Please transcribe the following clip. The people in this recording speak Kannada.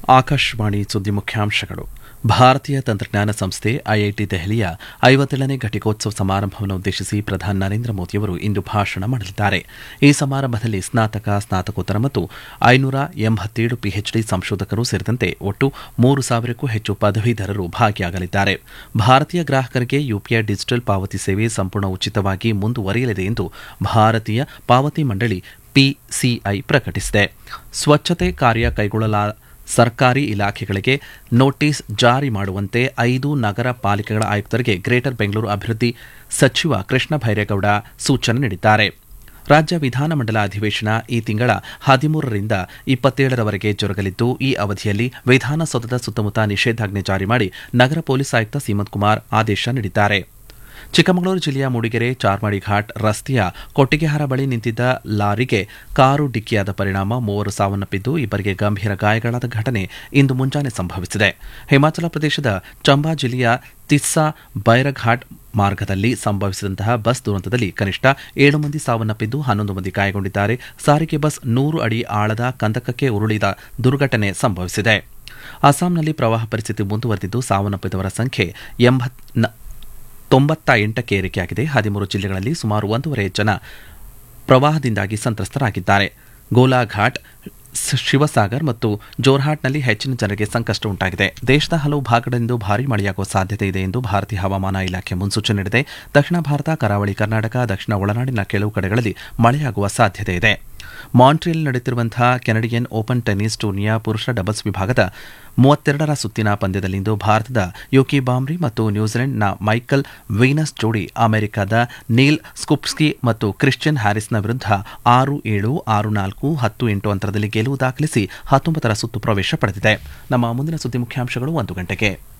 ಆಕಾಶವಾಣಿ ಸುದ್ದಿ ಮುಖ್ಯಾಂಶಗಳು ಭಾರತೀಯ ತಂತ್ರಜ್ಞಾನ ಸಂಸ್ಥೆ ಐಐಟಿ ದೆಹಲಿಯ ಐವತ್ತೇಳನೇ ಘಟಿಕೋತ್ಸವ ಸಮಾರಂಭವನ್ನು ಉದ್ದೇಶಿಸಿ ಪ್ರಧಾನಿ ನರೇಂದ್ರ ಮೋದಿಯವರು ಇಂದು ಭಾಷಣ ಮಾಡಲಿದ್ದಾರೆ ಈ ಸಮಾರಂಭದಲ್ಲಿ ಸ್ನಾತಕ ಸ್ನಾತಕೋತ್ತರ ಮತ್ತು ಐನೂರ ಎಂಬತ್ತೇಳು ಪಿಎಚ್ಡಿ ಸಂಶೋಧಕರು ಸೇರಿದಂತೆ ಒಟ್ಟು ಮೂರು ಸಾವಿರಕ್ಕೂ ಹೆಚ್ಚು ಪದವೀಧರರು ಭಾಗಿಯಾಗಲಿದ್ದಾರೆ ಭಾರತೀಯ ಗ್ರಾಹಕರಿಗೆ ಯುಪಿಐ ಡಿಜಿಟಲ್ ಪಾವತಿ ಸೇವೆ ಸಂಪೂರ್ಣ ಉಚಿತವಾಗಿ ಮುಂದುವರಿಯಲಿದೆ ಎಂದು ಭಾರತೀಯ ಪಾವತಿ ಮಂಡಳಿ ಪಿಸಿಐ ಪ್ರಕಟಿಸಿದೆ ಸ್ವಚ್ಛತೆ ಕಾರ್ಯ ಕೈಗೊಳ್ಳಲಾ ಸರ್ಕಾರಿ ಇಲಾಖೆಗಳಿಗೆ ನೋಟಿಸ್ ಜಾರಿ ಮಾಡುವಂತೆ ಐದು ನಗರ ಪಾಲಿಕೆಗಳ ಆಯುಕ್ತರಿಗೆ ಗ್ರೇಟರ್ ಬೆಂಗಳೂರು ಅಭಿವೃದ್ಧಿ ಸಚಿವ ಕೃಷ್ಣ ಭೈರೇಗೌಡ ಸೂಚನೆ ನೀಡಿದ್ದಾರೆ ರಾಜ್ಯ ವಿಧಾನಮಂಡಲ ಅಧಿವೇಶನ ಈ ತಿಂಗಳ ಹದಿಮೂರರಿಂದ ಇಪ್ಪತ್ತೇಳರವರೆಗೆ ಜರುಗಲಿದ್ದು ಈ ಅವಧಿಯಲ್ಲಿ ವಿಧಾನಸೌಧದ ಸುತ್ತಮುತ್ತ ನಿಷೇಧಾಜ್ಞೆ ಜಾರಿ ಮಾಡಿ ನಗರ ಪೊಲೀಸ್ ಆಯುಕ್ತ ಸೀಮಂತ್ ಕುಮಾರ್ ಆದೇಶ ನೀಡಿದ್ದಾರೆ ಚಿಕ್ಕಮಗಳೂರು ಜಿಲ್ಲೆಯ ಮೂಡಿಗೆರೆ ಚಾರ್ಮಾಡಿ ಘಾಟ್ ರಸ್ತೆಯ ಕೊಟ್ಟಿಗೆಹಾರ ಬಳಿ ನಿಂತಿದ್ದ ಲಾರಿಗೆ ಕಾರು ಡಿಕ್ಕಿಯಾದ ಪರಿಣಾಮ ಮೂವರು ಸಾವನ್ನಪ್ಪಿದ್ದು ಇಬ್ಬರಿಗೆ ಗಂಭೀರ ಗಾಯಗಳಾದ ಘಟನೆ ಇಂದು ಮುಂಜಾನೆ ಸಂಭವಿಸಿದೆ ಹಿಮಾಚಲ ಪ್ರದೇಶದ ಚಂಬಾ ಜಿಲ್ಲೆಯ ತಿಸ್ಸಾ ಬೈರಘಾಟ್ ಮಾರ್ಗದಲ್ಲಿ ಸಂಭವಿಸಿದಂತಹ ಬಸ್ ದುರಂತದಲ್ಲಿ ಕನಿಷ್ಠ ಏಳು ಮಂದಿ ಸಾವನ್ನಪ್ಪಿದ್ದು ಹನ್ನೊಂದು ಮಂದಿ ಗಾಯಗೊಂಡಿದ್ದಾರೆ ಸಾರಿಗೆ ಬಸ್ ನೂರು ಅಡಿ ಆಳದ ಕಂದಕಕ್ಕೆ ಉರುಳಿದ ದುರ್ಘಟನೆ ಸಂಭವಿಸಿದೆ ಅಸ್ಸಾಂನಲ್ಲಿ ಪ್ರವಾಹ ಪರಿಸ್ಥಿತಿ ಮುಂದುವರೆದಿದ್ದು ಸಾವನ್ನಪ್ಪಿದವರ ಸಂಖ್ಯೆ ಎಂಬತ್ ತೊಂಬತ್ತ ಎಂಟಕ್ಕೆ ಏರಿಕೆಯಾಗಿದೆ ಹದಿಮೂರು ಜಿಲ್ಲೆಗಳಲ್ಲಿ ಸುಮಾರು ಒಂದೂವರೆ ಜನ ಪ್ರವಾಹದಿಂದಾಗಿ ಸಂತ್ರಸ್ತರಾಗಿದ್ದಾರೆ ಗೋಲಾಘಾಟ್ ಶಿವಸಾಗರ್ ಮತ್ತು ಜೋರ್ಹಾಟ್ನಲ್ಲಿ ಹೆಚ್ಚಿನ ಜನರಿಗೆ ಸಂಕಷ್ಟ ಉಂಟಾಗಿದೆ ದೇಶದ ಹಲವು ಭಾಗಗಳಿಂದ ಭಾರೀ ಮಳೆಯಾಗುವ ಸಾಧ್ಯತೆ ಇದೆ ಎಂದು ಭಾರತೀಯ ಹವಾಮಾನ ಇಲಾಖೆ ಮುನ್ಸೂಚನೆ ನೀಡಿದೆ ದಕ್ಷಿಣ ಭಾರತ ಕರಾವಳಿ ಕರ್ನಾಟಕ ದಕ್ಷಿಣ ಒಳನಾಡಿನ ಕೆಲವು ಕಡೆಗಳಲ್ಲಿ ಮಳೆಯಾಗುವ ಸಾಧ್ಯತೆ ಇದೆ ಮಾಂಟ್ರಿಯಲ್ ನಡೆಯುತ್ತಿರುವಂತಹ ಕೆನಡಿಯನ್ ಓಪನ್ ಟೆನ್ನಿಸ್ ಟೂರ್ನಿಯ ಪುರುಷರ ಡಬಲ್ಸ್ ವಿಭಾಗದ ಮೂವತ್ತೆರಡರ ಸುತ್ತಿನ ಪಂದ್ಯದಲ್ಲಿಂದು ಭಾರತದ ಯುಕಿ ಬಾಮ್ರಿ ಮತ್ತು ನ್ಯೂಜಿಲೆಂಡ್ನ ಮೈಕಲ್ ವೀನಸ್ ಜೋಡಿ ಅಮೆರಿಕದ ನೀಲ್ ಸ್ಕುಪ್ಸ್ಕಿ ಮತ್ತು ಕ್ರಿಶ್ಚಿಯನ್ ಹ್ಯಾರಿಸ್ನ ವಿರುದ್ಧ ಆರು ಏಳು ಆರು ನಾಲ್ಕು ಹತ್ತು ಎಂಟು ಅಂತರದಲ್ಲಿ ಗೆಲುವು ದಾಖಲಿಸಿ ಹತ್ತೊಂಬತ್ತರ ಸುತ್ತು ಪ್ರವೇಶ ಪಡೆದಿದೆ ನಮ್ಮ ಮುಂದಿನ ಸುದ್ದಿ ಮುಖ್ಯಾಂಶಗಳು ಒಂದು ಗಂಟೆಗೆ